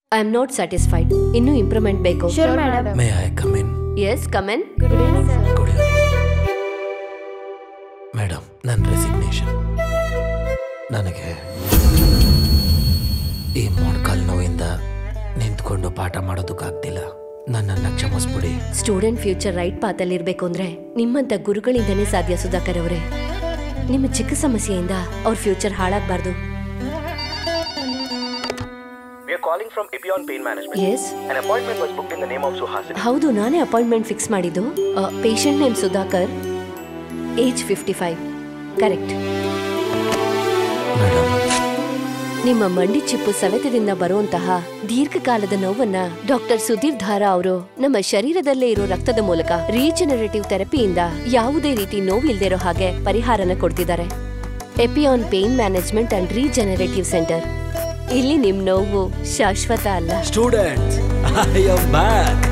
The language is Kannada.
ಐ ಆಮ್ ನಾಟ್ ಸ್ಯಾಟಿಸ್ಫೈಡ್ ಇನ್ನೂ ಇಂಪ್ರೂವ್ಮೆಂಟ್ ಬೇಕು sure madam may I come in yes come in good madam ನನ್ನ ರೆಸಿಗ್ನೇಷನ್ ನನಗೆ ಈ ಮೊಣಕಾಲು ನೋವಿಂದ ನಿಂತ್ಕೊಂಡು ಪಾಠ ಮಾಡೋದಕ್ಕಾಗ್ತಿಲ್ಲ ನನ್ನನ್ನು ಕ್ಷಮಿಸ್ಬಿಡಿ ಸ್ಟೂಡೆಂಟ್ ಫ್ಯೂಚರ್ ರೈಟ್ ಪಾತಲ್ಲಿ ಇರ್ಬೇಕು ಅಂದ್ರೆ ನಿಮ್ಮಂತ ಗುರುಗಳಿಂದನೇ ಸಾಧ್ಯ ಸುಧಾಕರ್ ಅವರೇ ನಿಮ್ಮ ಚಿಕ್ಕ ಸಮಸ್ಯೆಯಿಂದ ಅವ್ರ ಫ್ಯೂಚರ್ ಹಾಳಾಗಬಾರ್ದು We are calling from Epion Pain Management. Yes An appointment was booked in the name of Suhasini. ಹೌದು ನಾನೇ ಅಪಾಯಿಂಟ್ಮೆಂಟ್ ಫಿಕ್ಸ್ ಮಾಡಿದ್ದು patient name Sudhakar age fifty five correct madam ನಿಮ್ಮ ಮಂಡಿ ಚಿಪ್ಪು ಸವೆತದಿಂದ ಬರುವಂತಹ ದೀರ್ಘಕಾಲದ ನೋವನ್ನ ಡಾಕ್ಟರ್ ಸುಧೀರ್ ಧಾರಾ ಅವರು ನಮ್ಮ ಶರೀರದಲ್ಲೇ ಇರೋ ರಕ್ತದ ಮೂಲಕ ರೀಜನರೇಟಿವ್ ಥೆರಪಿಯಿಂದ ಯಾವುದೇ ರೀತಿ ನೋವಿಲ್ದೇ ಇರೋ ಹಾಗೆ ಪರಿಹಾರನ ಕೊಡ್ತಿದ್ದಾರೆ Epion pain management and regenerative centre ಇಲ್ಲಿ ನಿಮ್ ನೋವು ಶಾಶ್ವತ ಅಲ್ಲ ಸ್ಟೂಡೆಂಟ್ಸ್ ಐ ಆಮ್ ಬ್ಯಾಕ್